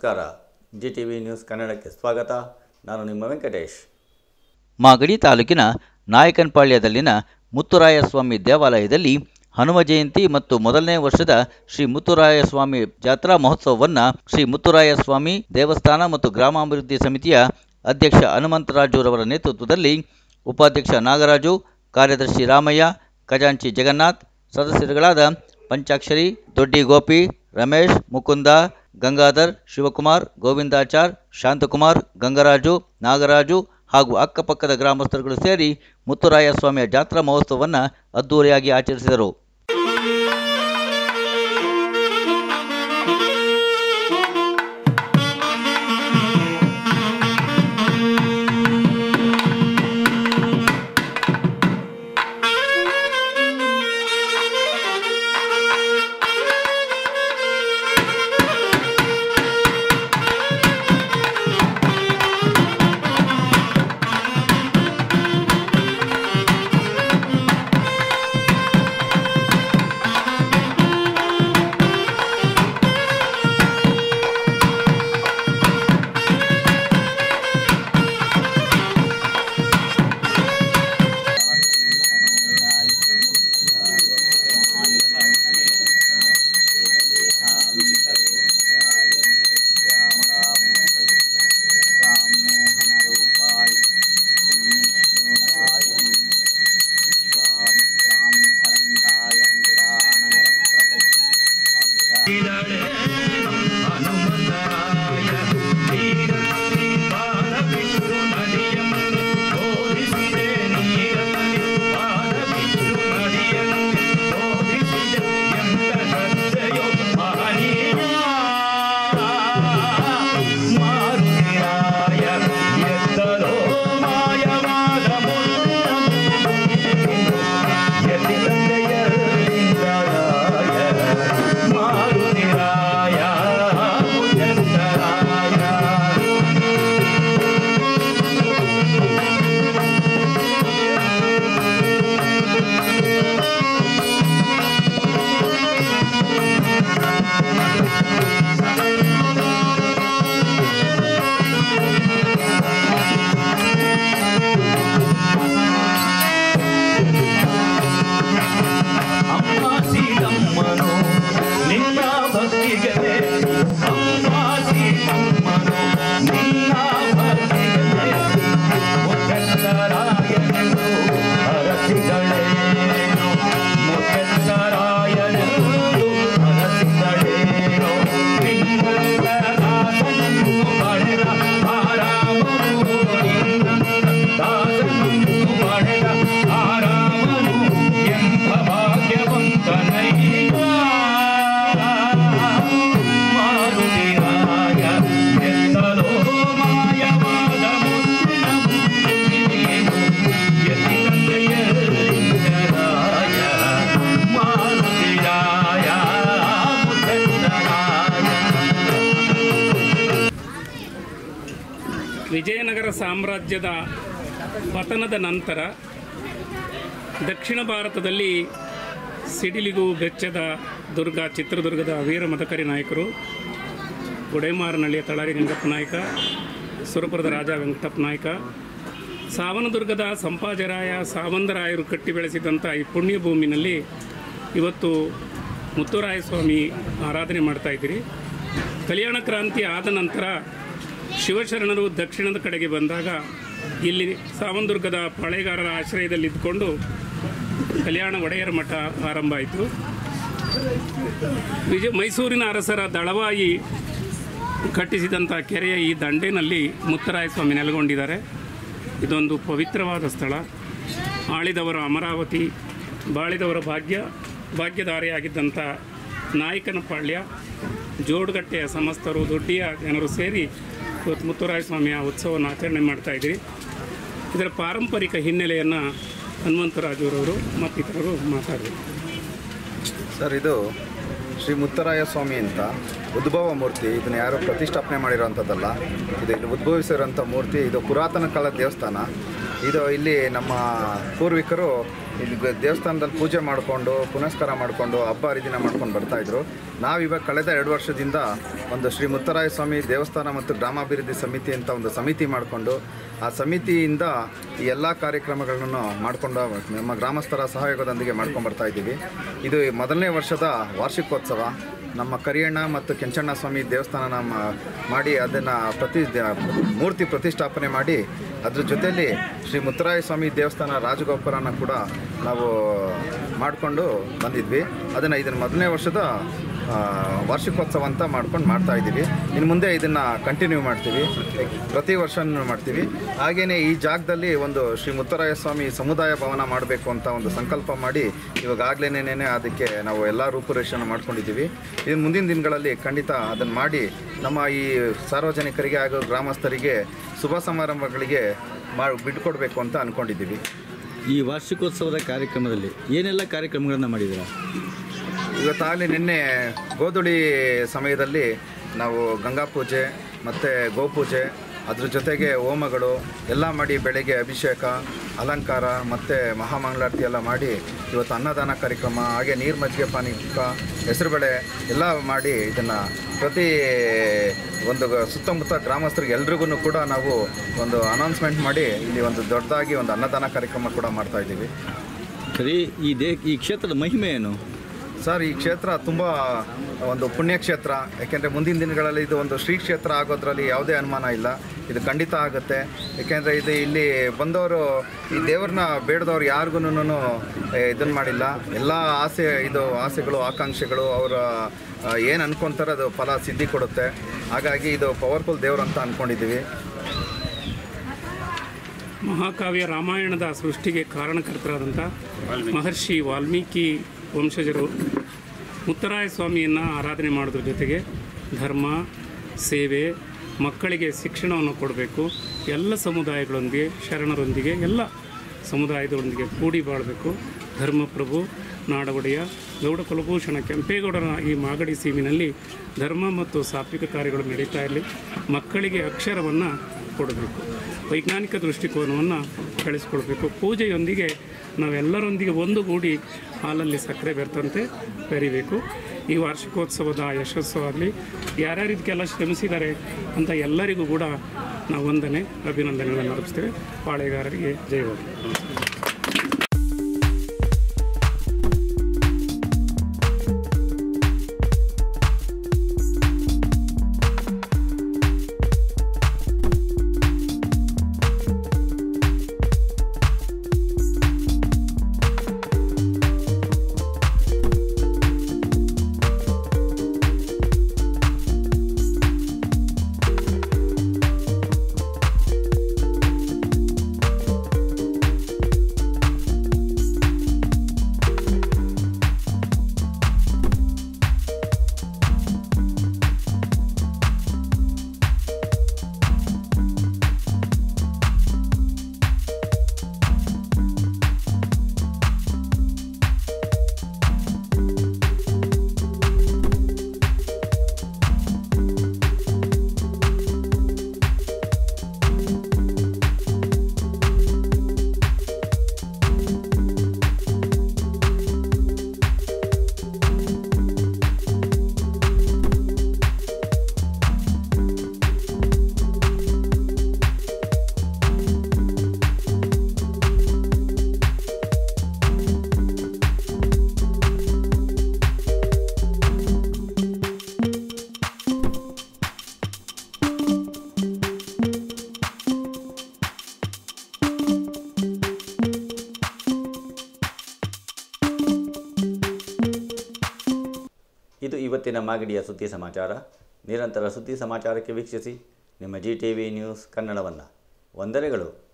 ನಮಸ್ಕಾರ G T V news ಕನ್ನಡಕ್ಕೆ ಸ್ವಾಗತ ನಾನು ನಿಮ್ಮ ವೆಂಕಟೇಶ್ ಮಾಗಡಿ ತಾಲೂಕಿನ ನಾಯಕನಪಾಳ್ಯದಲ್ಲಿನ ಮುತ್ತುರಾಯಸ್ವಾಮಿ ದೇವಾಲಯದಲ್ಲಿ ಹನುಮ ಜಯಂತಿ ಮತ್ತು ಮೊದಲನೇ ವರ್ಷದ ಶ್ರೀ ಮುತ್ತುರಾಯಸ್ವಾಮಿ ಜಾತ್ರಾ ಮಹೋತ್ಸವವನ್ನು ಶ್ರೀ ಮುತ್ತುರಾಯಸ್ವಾಮಿ ದೇವಸ್ಥಾನ ಮತ್ತು ಗ್ರಾಮಾಭಿವೃದ್ಧಿ ಸಮಿತಿಯ ಅಧ್ಯಕ್ಷ ಹನುಮಂತರಾಜುರವರ ನೇತೃತ್ವದಲ್ಲಿ ಉಪಾಧ್ಯಕ್ಷ ನಾಗರಾಜು ಕಾರ್ಯದರ್ಶಿ ರಾಮಯ್ಯ ಖಜಾಂಚಿ ಜಗನ್ನಾಥ್ ಸದಸ್ಯರುಗಳಾದ ಪಂಚಾಕ್ಷರಿ ದೊಡ್ಡಿ ಗೋಪಿ ರಮೇಶ್ ಮುಕುಂದ ಗಂಗಾಧರ್ ಶಿವಕುಮಾರ್ ಗೋವಿಂದಾಚಾರ್ ಶಾಂತಕುಮಾರ್ ಗಂಗರಾಜು ನಾಗರಾಜು ಹಾಗೂ ಅಕ್ಕಪಕ್ಕದ ಗ್ರಾಮಸ್ಥರುಗಳು ಸೇರಿ ಮುತ್ತುರಾಯ ಸ್ವಾಮಿಯ ಜಾತ್ರಾ ಮಹೋತ್ಸವವನ್ನು ಅದ್ದೂರಿಯಾಗಿ ಆಚರಿಸಿದರು ವಿಜಯನಗರ ಸಾಮ್ರಾಜ್ಯದ ಪತನದ ನಂತರ ದಕ್ಷಿಣ ಭಾರತದಲ್ಲಿ ಸಿಡಿಲಿಗೂ ಬೆಚ್ಚದ ದುರ್ಗ ಚಿತ್ರದುರ್ಗದ ವೀರ ಮದಕರಿ ನಾಯಕರು ಗುಡೇಮಾರನಹಳ್ಳಿಯ ತಳಾರಿ ಗಂಗಪ್ಪ ನಾಯಕ ಸುರಪುರದ ರಾಜ ವೆಂಕಟಪ್ಪ ನಾಯಕ ಸಾವನದುರ್ಗದ ಸಂಪಾಜರಾಯ ಸಾವಂದರಾಯರು ಕಟ್ಟಿ ಬೆಳೆಸಿದಂಥ ಈ ಪುಣ್ಯ ಭೂಮಿನಲ್ಲಿ ಇವತ್ತು ಮುತ್ತುರಾಯ ಸ್ವಾಮಿ ಆರಾಧನೆ ಮಾಡ್ತಾ ಇದ್ದೀರಿ ಕಲ್ಯಾಣ ಕ್ರಾಂತಿ ಆದ ನಂತರ ಶಿವಶರಣರು ದಕ್ಷಿಣದ ಕಡೆಗೆ ಬಂದಾಗ ಇಲ್ಲಿ ಸಾವಂದುರ್ಗದ ಪಾಳೆಗಾರರ ಆಶ್ರಯದಲ್ಲಿ ಇದ್ದುಕೊಂಡು ಕಲ್ಯಾಣ ಒಡೆಯರ ಮಠ ಆರಂಭ ಆಯಿತು ವಿಜಯ ಮೈಸೂರಿನ ಅರಸರ ದಳವಾಯಿ ಕಟ್ಟಿಸಿದಂಥ ಕೆರೆಯ ಈ ದಂಡೆನಲ್ಲಿ ಮುತ್ತರಾಯ ಸ್ವಾಮಿ ನೆಲೆಗೊಂಡಿದ್ದಾರೆ ಇದೊಂದು ಪವಿತ್ರವಾದ ಸ್ಥಳ ಆಳಿದವರ ಅಮರಾವತಿ ಬಾಳಿದವರ ಭಾಗ್ಯ ಭಾಗ್ಯಧಾರಿಯಾಗಿದ್ದಂಥ ನಾಯಕನಪಾಳ್ಯ ಜೋಡುಗಟ್ಟೆಯ ಸಮಸ್ತರು ದೊಡ್ಡಿಯ ಜನರು ಸೇರಿ ಇವತ್ತು ಮುತ್ತುರಾಯ ಸ್ವಾಮಿಯ ಉತ್ಸವವನ್ನು ಆಚರಣೆ ಮಾಡ್ತಾ ಇದ್ದೀರಿ ಇದರ ಪಾರಂಪರಿಕ ಹಿನ್ನೆಲೆಯನ್ನು ಹನುಮಂತರಾಜುರವರು ಮತ್ತಿತರರು ಮಾತಾಡಿದರು ಸರ್ ಇದು ಶ್ರೀ ಮುತ್ತರಾಯ ಸ್ವಾಮಿ ಅಂತ ಉದ್ಭವ ಮೂರ್ತಿ ಇದನ್ನು ಯಾರು ಪ್ರತಿಷ್ಠಾಪನೆ ಮಾಡಿರೋವಂಥದ್ದಲ್ಲ ಇದು ಇಲ್ಲಿ ಉದ್ಭವಿಸಿರೋಂಥ ಮೂರ್ತಿ ಇದು ಪುರಾತನ ಕಾಲದ ದೇವಸ್ಥಾನ ಇದು ಇಲ್ಲಿ ನಮ್ಮ ಪೂರ್ವಿಕರು ಇಲ್ಲಿ ಗ- ದೇವಸ್ಥಾನದಲ್ಲಿ ಪೂಜೆ ಮಾಡಿಕೊಂಡು ಪುನಸ್ಕಾರ ಮಾಡಿಕೊಂಡು ಹಬ್ಬ ಹರಿದಿನ ಮಾಡ್ಕೊಂಡು ಬರ್ತಾಯಿದ್ರು ನಾವಿವಾಗ ಕಳೆದ ಎರಡು ವರ್ಷದಿಂದ ಒಂದು ಶ್ರೀ ಮುತ್ತರಾಯ ಸ್ವಾಮಿ ದೇವಸ್ಥಾನ ಮತ್ತು ಗ್ರಾಮಾಭಿವೃದ್ಧಿ ಸಮಿತಿ ಅಂತ ಒಂದು ಸಮಿತಿ ಮಾಡಿಕೊಂಡು ಆ ಸಮಿತಿಯಿಂದ ಈ ಎಲ್ಲ ಕಾರ್ಯಕ್ರಮಗಳನ್ನು ಮಾಡಿಕೊಂಡು ನಮ್ಮ ಗ್ರಾಮಸ್ಥರ ಸಹಯೋಗದೊಂದಿಗೆ ಮಾಡ್ಕೊಂಡು ಬರ್ತಾ ಇದ್ದೀವಿ ಇದು ಮೊದಲನೇ ವರ್ಷದ ವಾರ್ಷಿಕೋತ್ಸವ ನಮ್ಮ ಕರಿಯಣ್ಣ ಮತ್ತು ಕೆಂಚಣ್ಣ ಸ್ವಾಮಿ ದೇವಸ್ಥಾನ ನಮ್ಮ ಮಾಡಿ ಅದನ್ನು ಪ್ರತಿ ದ- ಮೂರ್ತಿ ಪ್ರತಿಷ್ಠಾಪನೆ ಮಾಡಿ ಅದ್ರ ಜೊತೆಯಲ್ಲಿ ಶ್ರೀ ಮುತ್ತರಾಯ ಸ್ವಾಮಿ ದೇವಸ್ಥಾನ ರಾಜಗೋಪುರನ ಕೂಡ ನಾವು ಮಾಡಿಕೊಂಡು ಬಂದಿದ್ವಿ ಅದನ್ನು ಇದನ್ನು ಮೊದಲನೇ ವರ್ಷದ ಆ, ವಾರ್ಷಿಕೋತ್ಸವ ಅಂತ ಮಾಡ್ಕೊಂಡು ಮಾಡ್ತಾ ಇದ್ದೀವಿ ಇನ್ನು ಮುಂದೆ ಇದನ್ನು ಕಂಟಿನ್ಯೂ ಮಾಡ್ತೀವಿ ಪ್ರತಿ ವರ್ಷನೂ ಮಾಡ್ತೀವಿ ಹಾಗೆಯೇ ಈ ಜಾಗದಲ್ಲಿ ಒಂದು ಶ್ರೀ ಮುತ್ತರಾಯ ಸ್ವಾಮಿ ಸಮುದಾಯ ಭವನ ಮಾಡಬೇಕು ಅಂತ ಒಂದು ಸಂಕಲ್ಪ ಮಾಡಿ ಇವಾಗಲೇನೇನೆ ಅದಕ್ಕೆ ನಾವು ಎಲ್ಲ ರೂಪುರೇಷೆಯನ್ನು ಮಾಡ್ಕೊಂಡಿದ್ದೀವಿ ಇನ್ನು ಮುಂದಿನ ದಿನಗಳಲ್ಲಿ ಖಂಡಿತ ಅದನ್ನು ಮಾಡಿ ನಮ್ಮ ಈ ಸಾರ್ವಜನಿಕರಿಗೆ ಹಾಗೂ ಗ್ರಾಮಸ್ಥರಿಗೆ ಶುಭ ಸಮಾರಂಭಗಳಿಗೆ ಮಾಡಿ ಬಿಟ್ಕೊಡ್ಬೇಕು ಅಂತ ಅಂದ್ಕೊಂಡಿದ್ದೀವಿ ಈ ವಾರ್ಷಿಕೋತ್ಸವದ ಕಾರ್ಯಕ್ರಮದಲ್ಲಿ ಏನೆಲ್ಲ ಕಾರ್ಯಕ್ರಮಗಳನ್ನು ಮಾಡಿದ್ದೀರಾ ಇವತ್ತಾಗಲೇ ನಿನ್ನೆ ಗೋಧುಳಿ ಸಮಯದಲ್ಲಿ ನಾವು ಗಂಗಾ ಪೂಜೆ ಮತ್ತು ಗೋಪೂಜೆ ಅದ್ರ ಜೊತೆಗೆ ಹೋಮಗಳು ಎಲ್ಲ ಮಾಡಿ ಬೆಳಗ್ಗೆ ಅಭಿಷೇಕ ಅಲಂಕಾರ ಮತ್ತು ಮಹಾಮಂಗಳಾರತಿ ಎಲ್ಲ ಮಾಡಿ ಇವತ್ತು ಅನ್ನದಾನ ಕಾರ್ಯಕ್ರಮ ಹಾಗೆ ನೀರು ಮಜ್ಜಿಗೆ ಪಾನಕ ಹೆಸರುಬೇಳೆ ಎಲ್ಲ ಮಾಡಿ ಇದನ್ನು ಪ್ರತಿ ಒಂದು ಗ- ಸುತ್ತಮುತ್ತ ಗ್ರಾಮಸ್ಥರಿಗೆ ಎಲ್ರಿಗೂ ಕೂಡ ನಾವು ಒಂದು ಅನೌನ್ಸ್ಮೆಂಟ್ ಮಾಡಿ ಇಲ್ಲಿ ಒಂದು ದೊಡ್ಡದಾಗಿ ಒಂದು ಅನ್ನದಾನ ಕಾರ್ಯಕ್ರಮ ಕೂಡ ಮಾಡ್ತಾ ಇದ್ದೀವಿ ಸರಿ ಈ ದೇ ಈ ಕ್ಷೇತ್ರದ ಮಹಿಮೆ ಏನು ಸರ್ ಈ ಕ್ಷೇತ್ರ ತುಂಬ ಒಂದು ಪುಣ್ಯಕ್ಷೇತ್ರ ಯಾಕೆಂದರೆ ಮುಂದಿನ ದಿನಗಳಲ್ಲಿ ಇದು ಒಂದು ಶ್ರೀ ಕ್ಷೇತ್ರ ಆಗೋದ್ರಲ್ಲಿ ಯಾವುದೇ ಅನುಮಾನ ಇಲ್ಲ ಇದು ಖಂಡಿತ ಆಗುತ್ತೆ ಯಾಕೆಂದರೆ ಇದು ಇಲ್ಲಿ ಬಂದವರು ಈ ದೇವ್ರನ್ನ ಬೇಡದವ್ರು ಯಾರಿಗೂ ಇದನ್ನು ಮಾಡಿಲ್ಲ ಎಲ್ಲ ಆಸೆ ಇದು ಆಸೆಗಳು ಆಕಾಂಕ್ಷೆಗಳು ಅವರ ಏನು ಅನ್ಕೊಂತಾರೆ ಅದು ಫಲ ಸಿದ್ಧಿ ಕೊಡುತ್ತೆ ಹಾಗಾಗಿ ಇದು ಪವರ್ಫುಲ್ ದೇವ್ರು ಅಂತ ಅಂದ್ಕೊಂಡಿದ್ದೀವಿ ಮಹಾಕಾವ್ಯ ರಾಮಾಯಣದ ಸೃಷ್ಟಿಗೆ ಕಾರಣಕರ್ತರಾದಂಥ ಮಹರ್ಷಿ ವಾಲ್ಮೀಕಿ ವಂಶಜರು ಮುತ್ತರಾಯ ಸ್ವಾಮಿಯನ್ನು ಆರಾಧನೆ ಮಾಡೋದ್ರ ಜೊತೆಗೆ ಧರ್ಮ ಸೇವೆ ಮಕ್ಕಳಿಗೆ ಶಿಕ್ಷಣವನ್ನು ಕೊಡಬೇಕು ಎಲ್ಲ ಸಮುದಾಯಗಳೊಂದಿಗೆ ಶರಣರೊಂದಿಗೆ ಎಲ್ಲ ಸಮುದಾಯದೊಂದಿಗೆ ಕೂಡಿ ಬಾಳಬೇಕು ಧರ್ಮಪ್ರಭು ನಾಡೊಡೆಯ ಗೌಡ ಕುಲಭೂಷಣ ಕೆಂಪೇಗೌಡರ ಈ ಮಾಗಡಿ ಸೀಮಿನಲ್ಲಿ ಧರ್ಮ ಮತ್ತು ಸಾತ್ವಿಕ ಕಾರ್ಯಗಳು ನಡೀತಾ ಇರಲಿ ಮಕ್ಕಳಿಗೆ ಅಕ್ಷರವನ್ನು ಕೊಡಬೇಕು ವೈಜ್ಞಾನಿಕ ದೃಷ್ಟಿಕೋನವನ್ನು ಬೆಳೆಸ್ಕೊಳ್ಬೇಕು ಪೂಜೆಯೊಂದಿಗೆ ನಾವೆಲ್ಲರೊಂದಿಗೆ ಒಂದುಗೂಡಿ ಹಾಲಲ್ಲಿ ಸಕ್ಕರೆ ಬೆರ್ತಂತೆ ಬೆರಿಬೇಕು ಈ ವಾರ್ಷಿಕೋತ್ಸವದ ಯಶಸ್ಸು ಆಗಲಿ ಯಾರ್ಯಾರು ಇದಕ್ಕೆಲ್ಲ ಶ್ರಮಿಸಿದ್ದಾರೆ ಅಂತ ಎಲ್ಲರಿಗೂ ಕೂಡ ನಾವು ವಂದನೆ ಅಭಿನಂದನೆಗಳನ್ನು ಅರ್ಪಿಸ್ತೇವೆ ಪಾಳೆಗಾರರಿಗೆ ಜಯವಾಗಲಿ ಇದು ಇವತ್ತಿನ ಮಾಗಡಿಯ ಸುದ್ದಿ ಸಮಾಚಾರ ನಿರಂತರ ಸುದ್ದಿ ಸಮಾಚಾರಕ್ಕೆ ವೀಕ್ಷಿಸಿ ನಿಮ್ಮ ಜಿ ಟಿ ವಿ ನ್ಯೂಸ್ ಕನ್ನಡವನ್ನು ವಂದನೆಗಳು